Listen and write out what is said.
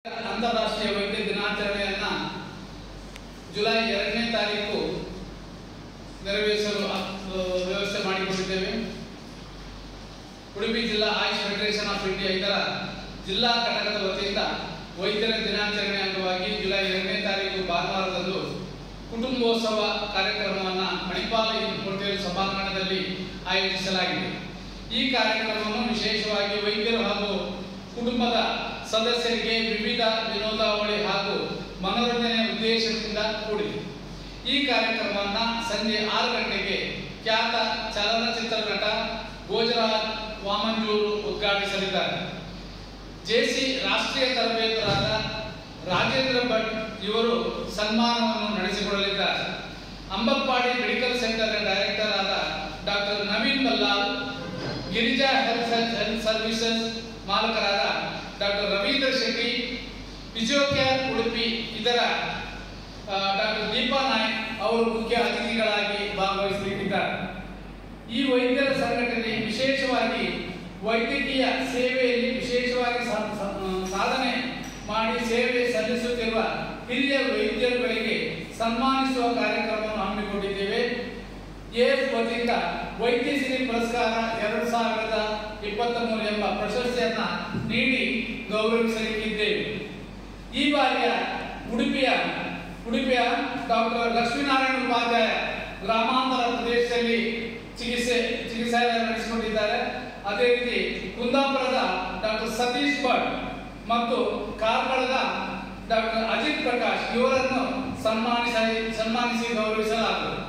ಅಂತಾರಾಷ್ಟ್ರೀಯ ವೈದ್ಯ ದಿನಾಚರಣೆಯನ್ನ ಜುಲೈ ಎರಡನೇ ತಾರೀಕು ನೆರವೇರಿಸಲು ಅ, ವ್ಯವಸ್ಥೆ ಮಾಡಿಕೊಂಡಿದ್ದೇವೆ ಉಡುಪಿ ಜಿಲ್ಲಾ ಆಯುಷ್ ಫೆಡರೇಷನ್ ಆಫ್ ಇಂಡಿಯಾ ಇದರ ಜಿಲ್ಲಾ ಘಟಕದ ವತಿಯಿಂದ ವೈದ್ಯರ ದಿನಾಚರಣೆ ಅಂಗವಾಗಿ ಜುಲೈ ಎರಡನೇ ತಾರೀಕು ಭಾನುವಾರದಂದು ಕುಟುಂಬೋತ್ಸವ ಕಾರ್ಯಕ್ರಮವನ್ನು ಮಣಿಪಾಲ ಹೋಟೆಲ್ ಸಭಾಂಗಣದಲ್ಲಿ ಆಯೋಜಿಸಲಾಗಿದೆ ಈ ಕಾರ್ಯಕ್ರಮವನ್ನು ವಿಶೇಷವಾಗಿ ವೈದ್ಯರು ಹಾಗೂ ಕುಟುಂಬದ ಸದಸ್ಯರಿಗೆ ವಿವಿಧ ವಿನೋದಾವಳಿ ಹಾಗೂ ಮನೋರಂಜನೆಯ ಉದ್ದೇಶದಿಂದ ಕೂಡಿದೆ ಈ ಕಾರ್ಯಕ್ರಮವನ್ನು ಸಂಜೆ ಆರು ಗಂಟೆಗೆ ಖ್ಯಾತ ಚಲನಚಿತ್ರ ನಟ ಗೋಜರಾಜ್ ವಾಮಂಜೂರು ಉದ್ಘಾಟಿಸಲಿದ್ದಾರೆ ಜೆಸಿ ರಾಷ್ಟ್ರೀಯ ತರಬೇತುರಾದ ರಾಜೇಂದ್ರ ಭಟ್ ಇವರು ಸನ್ಮಾನವನ್ನು ನಡೆಸಿಕೊಡಲಿದ್ದಾರೆ ಅಂಬಪ್ಪಾಡಿ ಮೆಡಿಕಲ್ ಸೆಂಟರ್ನ ಡೈರೆಕ್ಟರ್ ಆದ doctor Naveen Ballal Girija health health services ಮಾಲಕರಾದ ಡಾಕ್ಟರ್ ರವೀಂದ್ರ ಶೆಟ್ಟಿ ಫಿಸಿಯೋಕೇರ್ ಉಡುಪಿ ಇದರ ಡಾಕ್ಟರ್ ದೀಪಾ ನಾಯ್ಕ್ ಅವರು ಮುಖ್ಯ ಅತಿಥಿಗಳಾಗಿ ಭಾಗವಹಿಸಲಿದ್ದಾರೆ ಈ ವೈದ್ಯರ ಸಂಘಟನೆ ವಿಶೇಷವಾಗಿ ವೈದ್ಯಕೀಯ ಸೇವೆಯಲ್ಲಿ ವಿಶೇಷವಾಗಿ ಸಾ- ಸಾ- ಸಾಧನೆ ಮಾಡಿ ಸೇವೆ ಸಲ್ಲಿಸುತ್ತಿರುವ ಹಿರಿಯ ವೈದ್ಯರುಗಳಿಗೆ ಸನ್ಮಾನಿಸುವ ಕಾರ್ಯಕ್ರಮವನ್ನು ಹಮ್ಮಿಕೊಂಡಿದ್ದೇವೆ ಎಎಸ್ ವತಿಯಿಂದ ವೈದ್ಯಶ್ರೀ ಪುರಸ್ಕಾರ ಎರಡು ಸಾವಿರದ ಇಪ್ಪತ್ತ ಮೂರು ಎಂಬ ಪ್ರಶಸ್ತಿಯನ್ನ ನೀಡಿ ಗೌರವಿಸಲಿಕ್ಕಿದ್ದೇವೆ ಈ ಬಾರಿಯ ಉಡುಪಿಯ ಉಡುಪಿಯ ಡಾಕ್ಟರ್ ಲಕ್ಷ್ಮೀನಾರಾಯಣ ಉಪಾಧ್ಯಾಯ ಗ್ರಾಮಾಂತರ ಪ್ರದೇಶದಲ್ಲಿ ಚಿಕಿತ್ಸೆ ಚಿಕಿತ್ಸೆ ನಡೆಸಿಕೊಂಡಿದ್ದಾರೆ ಅದೇ ರೀತಿ ಕುಂದಾಪುರದ ಡಾಕ್ಟರ್ ಸತೀಶ್ ಭಟ್ ಮತ್ತು ಕಾರ್ಕಳದ ಡಾಕ್ಟರ್ ಅಜಿತ್ ಪ್ರಕಾಶ್ ಇವರನ್ನು ಸನ್ಮಾನಿಸಿ ಸನ್ಮಾನಿಸಿ ಗೌರವಿಸಲಾಗುವುದು